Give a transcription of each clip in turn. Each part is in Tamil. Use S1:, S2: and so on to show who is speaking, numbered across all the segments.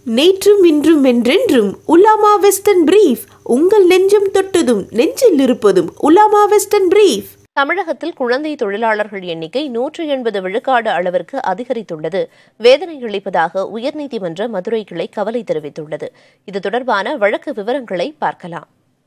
S1: நேற்றும் இன்றும் என்றென்றும் உலாமா வெஸ்டர்ன் பிரீஃப் உங்கள் நெஞ்சம் தொட்டதும் நெஞ்சில் இருப்பதும் உலாமா வெஸ்டர்ன் பிரீஃப்
S2: தமிழகத்தில் குழந்தை தொழிலாளர்கள் எண்ணிக்கை நூற்று எண்பது விழுக்காடு அளவிற்கு அதிகரித்துள்ளது வேதனை அளிப்பதாக உயர்நீதிமன்ற மதுரை கிளை கவலை தெரிவித்துள்ளது இது தொடர்பான வழக்கு விவரங்களை பார்க்கலாம்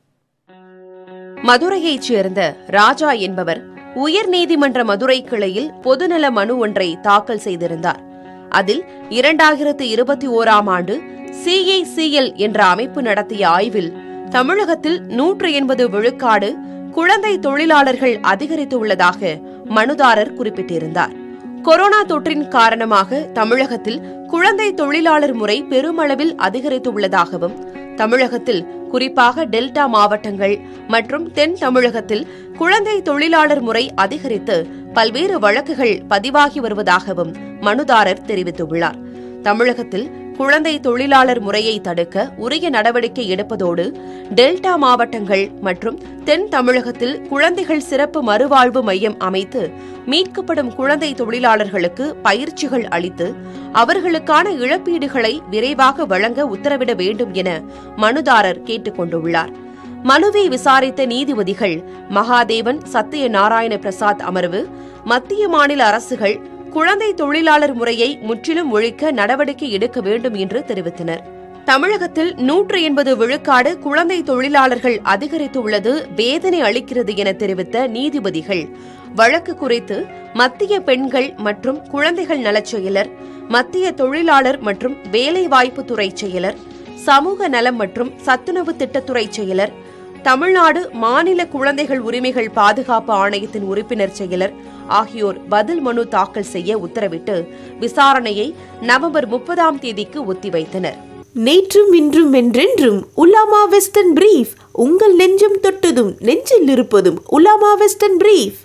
S3: மதுரையைச் சேர்ந்த ராஜா என்பவர் உயர்நீதிமன்ற மதுரை கிளையில் பொதுநல மனு ஒன்றை தாக்கல் செய்திருந்தார் அதில் இரண்டாயிரத்து இருபத்தி ஓராம் ஆண்டு சிஐசிஎல் என்ற அமைப்பு நடத்திய ஆய்வில் தமிழகத்தில் நூற்று எண்பது விழுக்காடு குழந்தை தொழிலாளர்கள் அதிகரித்துள்ளதாக மனுதாரர் குறிப்பிட்டிருந்தார் கொரோனா தொற்றின் காரணமாக தமிழகத்தில் குழந்தை தொழிலாளர் முறை பெருமளவில் அதிகரித்துள்ளதாகவும் தமிழகத்தில் குறிப்பாக டெல்டா மாவட்டங்கள் மற்றும் தென் தமிழகத்தில் குழந்தை தொழிலாளர் முறை அதிகரித்து பல்வேறு வழக்குகள் பதிவாகி வருவதாகவும் மனுதாரர் தெரிவித்துள்ளார் தமிழகத்தில் குழந்தை தொழிலாளர் முறையை தடுக்க உரிய நடவடிக்கை எடுப்பதோடு டெல்டா மாவட்டங்கள் மற்றும் தென் தமிழகத்தில் குழந்தைகள் சிறப்பு மறுவாழ்வு மையம் அமைத்து மீட்கப்படும் குழந்தை தொழிலாளர்களுக்கு பயிற்சிகள் அளித்து அவர்களுக்கான இழப்பீடுகளை விரைவாக வழங்க உத்தரவிட வேண்டும் என மனுதாரர் கேட்டுக் கொண்டுள்ளார் மனுவை விசாரித்த நீதிபதிகள் மகாதேவன் சத்யநாராயண பிரசாத் அமர்வு மத்திய மாநில அரசுகள் குழந்தை தொழிலாளர் முறையை முற்றிலும் ஒழிக்க நடவடிக்கை எடுக்க வேண்டும் என்று தெரிவித்தனர் தமிழகத்தில் நூற்று எண்பது விழுக்காடு குழந்தை தொழிலாளர்கள் அதிகரித்துள்ளது வேதனை அளிக்கிறது என தெரிவித்த நீதிபதிகள் வழக்கு குறித்து மத்திய பெண்கள் மற்றும் குழந்தைகள் நலச் செயலர் மத்திய தொழிலாளர் மற்றும் வேலைவாய்ப்பு துறை செயலர் சமூக நலம் மற்றும் சத்துணவு திட்டத்துறை செயலர் தமிழ்நாடு மாநில குழந்தைகள் உரிமைகள் பாதுகாப்பு ஆணையத்தின் உறுப்பினர் செயலர் ஆகியோர் பதில் மனு தாக்கல் செய்ய உத்தரவிட்டு விசாரணையை நவம்பர் முப்பதாம் தேதிக்கு ஒத்திவைத்தனர்
S1: நேற்றும் இன்றும் என்றென்றும் உலாமா வெஸ்டர்ன் பிரீஃப் உங்கள் நெஞ்சம் தொட்டதும் நெஞ்சில் இருப்பதும் உலாமா வெஸ்டர்ன் பிரீஃப்